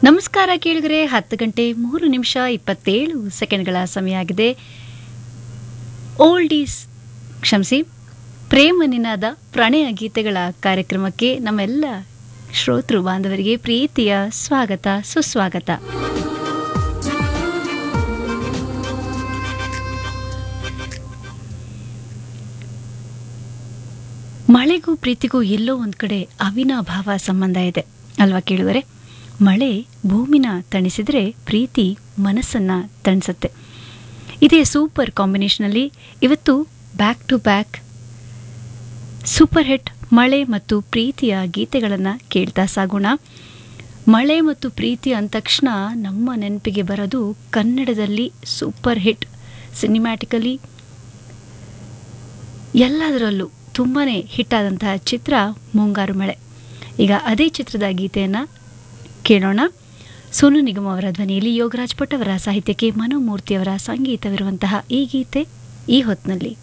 ನಮಸ್ಕಾರ ಕೇಳಿದರೆ ಹತ್ತು ಗಂಟೆ ಮೂರು ನಿಮಿಷ ಇಪ್ಪತ್ತೇಳು ಸೆಕೆಂಡ್ಗಳ ಸಮಯ ಆಗಿದೆ ಓಲ್ಡ್ ಈಸ್ ಕ್ಷಮಿಸಿ ಪ್ರೇಮ ನಿನಾದ ಪ್ರಣಯ ಗೀತೆಗಳ ಕಾರ್ಯಕ್ರಮಕ್ಕೆ ನಮ್ಮೆಲ್ಲ ಶ್ರೋತೃ ಬಾಂಧವರಿಗೆ ಪ್ರೀತಿಯ ಸ್ವಾಗತ ಸುಸ್ವಾಗತ ಮಳೆಗೂ ಪ್ರೀತಿಗೂ ಎಲ್ಲೋ ಒಂದು ಕಡೆ ಅವಿನಾಭಾವ ಸಂಬಂಧ ಇದೆ ಅಲ್ವಾ ಕೇಳಿದರೆ ಮಳೆ ಭೂಮಿನ ತಣಿಸಿದರೆ ಪ್ರೀತಿ ಮನಸ್ಸನ್ನ ತಣಿಸುತ್ತೆ ಇದೇ ಸೂಪರ್ ಕಾಂಬಿನೇಷನಲ್ಲಿ ಇವತ್ತು back to back super hit ಮಳೆ ಮತ್ತು ಪ್ರೀತಿಯ ಗೀತೆಗಳನ್ನು ಕೇಳ್ತಾ ಸಾಗೋಣ ಮಳೆ ಮತ್ತು ಪ್ರೀತಿ ಅಂದ ತಕ್ಷಣ ನಮ್ಮ ನೆನಪಿಗೆ ಬರೋದು ಕನ್ನಡದಲ್ಲಿ ಸೂಪರ್ ಹಿಟ್ ಸಿನಿಮ್ಯಾಟಿಕಲಿ ಎಲ್ಲದರಲ್ಲೂ ತುಂಬಾ ಹಿಟ್ ಆದಂತಹ ಚಿತ್ರ ಮುಂಗಾರು ಮಳೆ ಈಗ ಅದೇ ಚಿತ್ರದ ಗೀತೆಯನ್ನು ಕೇಳೋಣ ಸೋನು ನಿಗಮ್ ಅವರ ಧ್ವನಿಯಲ್ಲಿ ಯೋಗರಾಜ್ ಭಟ್ ಅವರ ಸಾಹಿತ್ಯಕ್ಕೆ ಮನೋಮೂರ್ತಿಯವರ ಸಂಗೀತವಿರುವಂತಹ ಈ ಗೀತೆ ಈ ಹೊತ್ತಿನಲ್ಲಿ